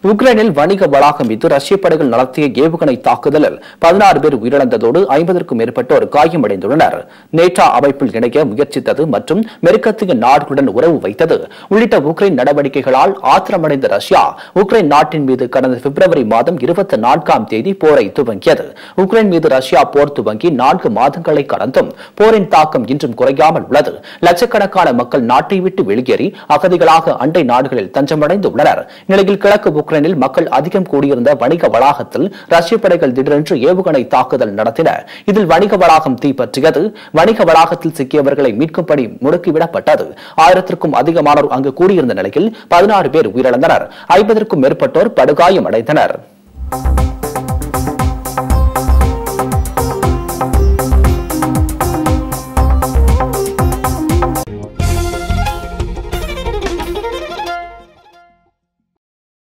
உக்ரைனில் வணிக வளாகம் மீது ரஷ்ய படைகள் நடத்திய ஏவுகணை தாக்குதலில் பதினாறு பேர் உயிரிழந்ததோடு ஐம்பதற்கும் மேற்பட்டோர் காயமடைந்துள்ளனர் நேட்டா அமைப்பில் இணைய முயற்சித்தது மற்றும் மேற்கத்திய நாடுகளுடன் உறவு வைத்தது உள்ளிட்ட உக்ரைன் நடவடிக்கைகளால் ஆத்திரமடைந்த ரஷ்யா உக்ரைன் நாட்டின் மீது கடந்த பிப்ரவரி மாதம் இருபத்தி நான்காம் தேதி போரை துவங்கியது உக்ரைன் மீது ரஷ்யா போர் துவங்கி நான்கு மாதங்களை கடந்தும் போரின் தாக்கம் இன்றும் குறையாமல் உள்ளது லட்சக்கணக்கான மக்கள் நாட்டை விட்டு வெளியேறி அகதிகளாக அண்டை நாடுகளில் தஞ்சமடைந்து உள்ளனர் இந்நிலையில் கிழக்கு உக்ரைனில் மக்கள் அதிகம் கூடியிருந்த வணிக வளாகத்தில் ரஷ்ய படைகள் திடீரென்று ஏவுகணை தாக்குதல் நடத்தின இதில் வணிக வளாகம் தீப்பற்றியது வணிக வளாகத்தில் சிக்கியவர்களை மீட்கும்படி முடுக்கிவிடப்பட்டது ஆயிரத்திற்கும் அதிகமானோர் அங்கு கூடியிருந்த நிலையில் பதினாறு பேர் உயிரிழந்தனர் ஐம்பதற்கும் மேற்பட்டோர் படுகாயம் அடைந்தனர்